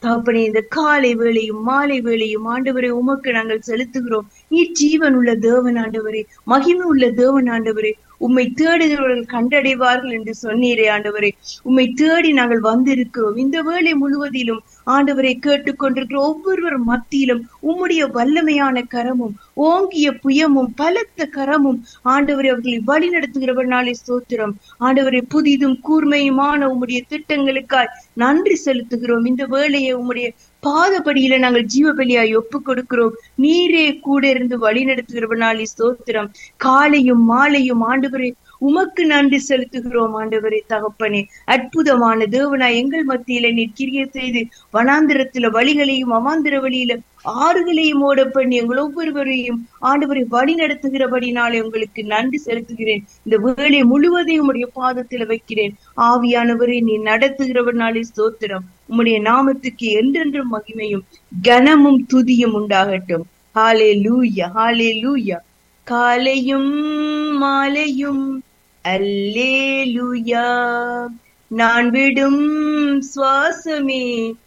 தகப்பனே இந்த காலை வேளையும் மாலை வேளையும் ஆண்டவரை உமக்கு நாங்கள் செலுத்துகிறோம் நீ ஜீவன் உள்ள தேவன் ஆண்டவரே மகிமை உள்ள தேவன் ஆண்டவரே உம்மை தேடுகிறவர்கள் கண்டடைவார்கள் என்று சொன்னீரே ஆண்டவரே உம்மை தேடி நாங்கள் வந்திருக்கிறோம் இந்த வேளை முழுவதிலும் ஆண்டவரை கேட்டுக்கொண்டிருக்கிற ஒவ்வொருவர் மத்தியிலும் உம்முடைய வல்லமையான கரமும் ஓங்கிய புயமும் பலத்த கரமும் ஆண்டவரை அவர்களை வழி நடத்துகிறவனாலே ஸ்தோத்திரம் ஆண்டவரை புதிதும் கூர்மையுமான உம்முடைய திட்டங்களுக்காய் நன்றி செலுத்துகிறோம் இந்த வேளையை உம்முடைய பாதபடியில நாங்கள் ஜீவபலியாய் ஒப்பு கொடுக்கிறோம் நீரே கூட இருந்து வழி நடத்துகிறவனாலே ஸ்தோத்திரம் காலையும் மாலையும் ஆண்டவரே உமக்கு நன்றி செலுத்துகிறோம் ஆண்டவரே தகப்பனே அற்புதமான தேவனாய் எங்கள் மத்தியில நீர் கிரிய செய்து வனாந்திரத்துல வழிகளையும் அவாந்திர வழியில ஆறுகளையும் ஓட பண்ணி எங்கள் ஒவ்வொருவரையும் ஆண்டவரை வழி நடத்துகிறபடினாலே உங்களுக்கு நன்றி செலுத்துகிறேன் இந்த வேலை முழுவதையும் உடைய பாதத்துல வைக்கிறேன் ஆவியானவரை நீ நடத்துகிறவனாலே ஸ்தோத்திரம் உம்முடைய நாமத்துக்கு என்றென்றும் மகிமையும் கனமும் துதியும் உண்டாகட்டும் ஹாலே லூயா ஹாலே லூயா காலையும் மாலையும் அல்லேலூயா நான் விடும் சுவாசமே